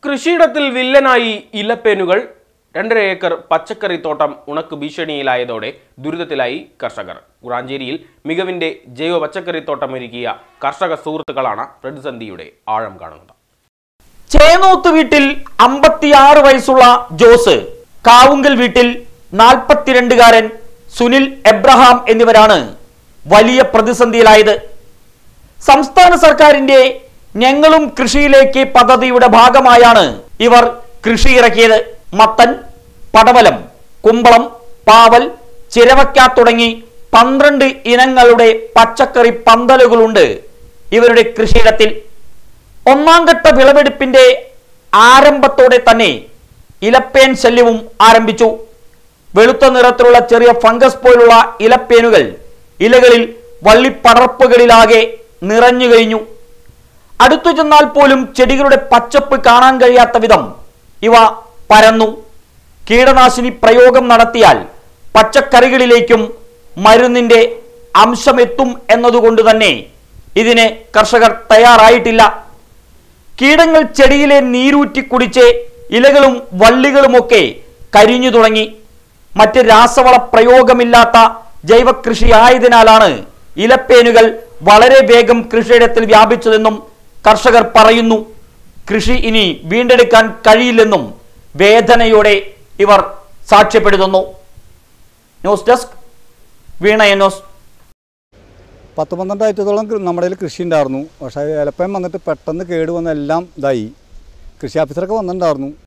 കൃഷിയിടത്തിൽ വില്ലനായി ഇലപ്പേനുകൾ രണ്ടര ഏക്കർ പച്ചക്കറി തോട്ടം ഉണക്ക് ഭീഷണിയിലായതോടെ ദുരിതത്തിലായി കർഷകർ കുറാഞ്ചേരിയിൽ മികവിന്റെ ജൈവ പച്ചക്കറി തോട്ടം ഒരുക്കിയ കർഷക സുഹൃത്തുക്കളാണ് പ്രതിസന്ധിയുടെ ആഴം കാണുന്നത് ചേന്നോത്ത് വീട്ടിൽ അമ്പത്തിയാറ് വയസ്സുള്ള ജോസ് കാവുങ്കൽ വീട്ടിൽ നാൽപ്പത്തിരണ്ടുകാരൻ സുനിൽ എബ്രഹാം എന്നിവരാണ് വലിയ പ്രതിസന്ധിയിലായത് സംസ്ഥാന സർക്കാരിന്റെ ഞങ്ങളും കൃഷിയിലേക്ക് പദ്ധതിയുടെ ഭാഗമായാണ് ഇവർ കൃഷി ഇറക്കിയത് മത്തൻ പടവലം കുമ്പളം പാവൽ ചിരവയ്ക്ക തുടങ്ങി പന്ത്രണ്ട് ഇനങ്ങളുടെ പച്ചക്കറി പന്തലുകളുണ്ട് ഇവരുടെ കൃഷിയിടത്തിൽ ഒന്നാം ഘട്ട വിളവെടുപ്പിന്റെ ആരംഭത്തോടെ തന്നെ ഇലപ്പേൻ ശല്യവും ആരംഭിച്ചു വെളുത്ത നിറത്തിലുള്ള ചെറിയ ഫംഗസ് പോലുള്ള ഇലപ്പേനുകൾ ഇലകളിൽ വള്ളിപ്പടർപ്പുകളിലാകെ നിറഞ്ഞു കഴിഞ്ഞു അടുത്തു ചെന്നാൽ പോലും ചെടികളുടെ പച്ചപ്പ് കാണാൻ കഴിയാത്ത വിധം ഇവ പരന്നു കീടനാശിനി പ്രയോഗം നടത്തിയാൽ പച്ചക്കറികളിലേക്കും മരുന്നിന്റെ അംശമെത്തും എന്നതുകൊണ്ട് തന്നെ ഇതിന് കർഷകർ തയ്യാറായിട്ടില്ല കീടങ്ങൾ ചെടിയിലെ നീരൂറ്റി കുടിച്ച് ഇലകളും വള്ളികളുമൊക്കെ കരിഞ്ഞു തുടങ്ങി മറ്റ് രാസവള പ്രയോഗമില്ലാത്ത ജൈവകൃഷി ആയതിനാലാണ് ഇലപ്പേനുകൾ വളരെ വേഗം കൃഷിയിടത്തിൽ വ്യാപിച്ചതെന്നും കർഷകർ പറയുന്നു കൃഷി ഇനി വീണ്ടെടുക്കാൻ കഴിയില്ലെന്നും വേദനയോടെ ഇവർ സാക്ഷ്യപ്പെടുത്തുന്നു ന്യൂസ് ഡെസ്ക് വീണ ന്യൂസ് പത്ത് പന്ത്രണ്ട് ഐറ്റത്തോളം കൃ- നമ്മുടെ കയ്യിൽ കൃഷി ഉണ്ടായിരുന്നു പക്ഷേ ഏലപ്പയം വന്നിട്ട് പെട്ടെന്ന് കേട് വന്ന എല്ലാം ഇതായി കൃഷി ഓഫീസറൊക്കെ വന്നിട്ടുണ്ടായിരുന്നു